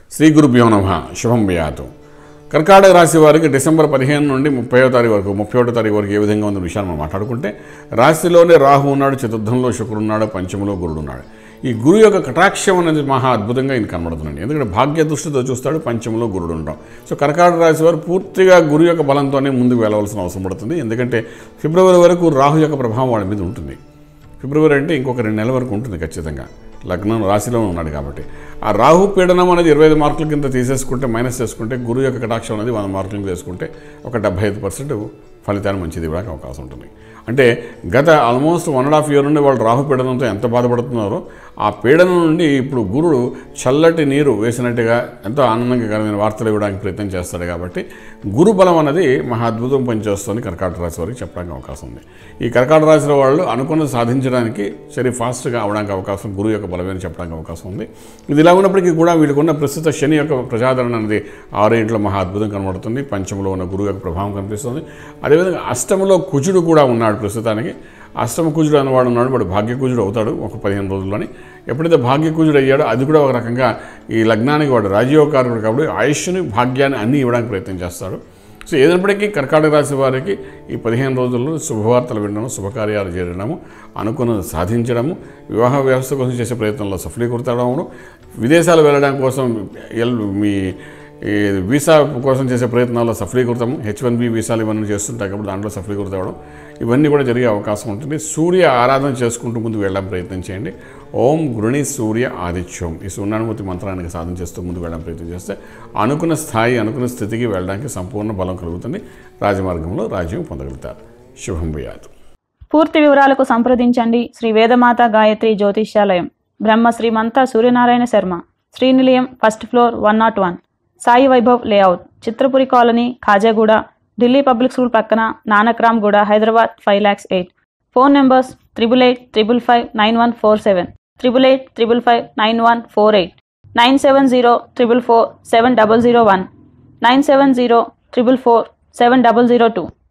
శ్రీ గురుభ్యో నమ శుభం వ్యాతు కర్కాటక రాశి వారికి డిసెంబర్ పదిహేను నుండి ముప్పైవ తారీఖు వరకు ముప్పై ఒకటో తారీఖు వరకు ఏ విధంగా ఉన్న విషయాన్ని మనం మాట్లాడుకుంటే రాశిలోనే రాహు ఉన్నాడు చతుర్థంలో శుక్రుడు ఉన్నాడు పంచములో గురుడు ఉన్నాడు ఈ గురు యొక్క కటాక్షం అనేది మహా అద్భుతంగా ఈయన కనబడుతుందండి ఎందుకంటే భాగ్య దృష్టితో చూస్తాడు పంచములో గురుడు ఉండడం సో కర్కాటక రాశి వారు పూర్తిగా గురు యొక్క బలంతోనే ముందుకు వెళ్ళవలసిన అవసరం పడుతుంది ఎందుకంటే ఫిబ్రవరి వరకు రాహు యొక్క ప్రభావం వాళ్ళ మీద ఉంటుంది ఫిబ్రవరి అంటే ఇంకొక రెండు నెలల వరకు ఉంటుంది ఖచ్చితంగా లగ్నం రాశిలో ఉన్నాడు కాబట్టి ఆ రాహు పీడనం అనేది ఇరవై ఐదు మార్కుల కింద తీసేసుకుంటే మైనస్ చేసుకుంటే గురువు యొక్క కటాక్షం అనేది వంద మార్కుల కింద చేసుకుంటే ఒక డెబ్బై ఐదు పర్సెంట్ ఫలితాన్ని మంచిది ఇవ్వడానికి అవకాశం ఉంటుంది అంటే గత almost one and half year నుండి వాళ్ళు రాహు పీడనంతో ఎంత బాధపడుతున్నారో ఆ పీడనం నుండి ఇప్పుడు గురుడు చల్లటి నీరు వేసినట్టుగా ఎంతో ఆనందకరమైన వార్తలు ఇవ్వడానికి ప్రయత్నం చేస్తాడు కాబట్టి గురు బలం అనేది మహా అద్భుతం పనిచేస్తుంది కర్కాటక రాశి వారికి చెప్పడానికి అవకాశం ఉంది ఈ కర్కాటక రాశిలో వాళ్ళు అనుకున్నది సాధించడానికి సరి ఫాస్ట్గా అవడానికి అవకాశం గురువు యొక్క బలమైన చెప్పడానికి అవకాశం ఉంది ఇది ఇలా ఉన్నప్పటికీ కూడా వీళ్ళకున్న ప్రస్తుత శని యొక్క ప్రజాదరణ అనేది ఆరో ఇంట్లో మహా అద్భుతం కనబడుతుంది పంచములో ఉన్న గురువు యొక్క ప్రభావం కనిపిస్తుంది అదేవిధంగా అష్టములో కుజుడు కూడా ఉన్నాడు ప్రస్తుతానికి అష్టమ కుజుడు అన్నవాడు ఉన్నాడు వాడు భాగ్యకుజుడు అవుతాడు ఒక పదిహేను రోజుల్లోని ఎప్పుడైతే భాగ్యకుజుడు అయ్యాడో అది కూడా ఒక రకంగా ఈ లగ్నానికి వాడు రాజయోగకారుడు కాబట్టి ఆయుష్ని భాగ్యాన్ని అన్నీ ఇవ్వడానికి ప్రయత్నం చేస్తాడు సో ఏదైనప్పటికీ కర్కాటక రాశి వారికి ఈ పదిహేను రోజుల్లో శుభవార్తలు వినడం శుభకార్యాలు చేయడము అనుకున్నది సాధించడము వివాహ వ్యవస్థ కోసం చేసే ప్రయత్నంలో సఫలీకృతడము విదేశాలు వెళ్ళడం కోసం ఎల్ మీ ఈ వీసా కోసం చేసే ప్రయత్నాల్లో సఫలీకృతం హెచ్ వన్ బి వీసాలు ఇవన్నీ చేస్తుంటాయి కాబట్టి దాంట్లో సఫలీకృతం అవ్వడం ఇవన్నీ కూడా జరిగే అవకాశం ఉంటుంది సూర్య ఆరాధన చేసుకుంటూ ముందుకు వెళ్ళడం ప్రయత్నం చేయండి ఓం గృణి సూర్య ఆదిత్యం ఈ సూర్యానుమూర్తి మంత్రానికి సాధన చేస్తూ ముందుకు వెళ్ళడం ప్రయత్నం చేస్తే అనుకున్న స్థాయి అనుకున్న స్థితికి వెళ్ళడానికి సంపూర్ణ బలం కలుగుతుంది రాజమార్గంలో రాజ్యం పొందగలుగుతారు శుభం భూయాతు పూర్తి వివరాలకు సంప్రదించండి Shri Vedamata Gayatri Jyotishyalayam Brahma Srimantha Suryanarayana Sharma Srinilayam first floor one nought one Sai Vaibhav layout Chitrapuri colony Khajaguda Delhi public school పక్కన Nanakramguda Hyderabad five lakhs eight phone numbers triple eight triple five nine one four seven triple eight triple five nine one four eight nine seven zero triple four seven double zero one nine seven zero triple four seven double zero two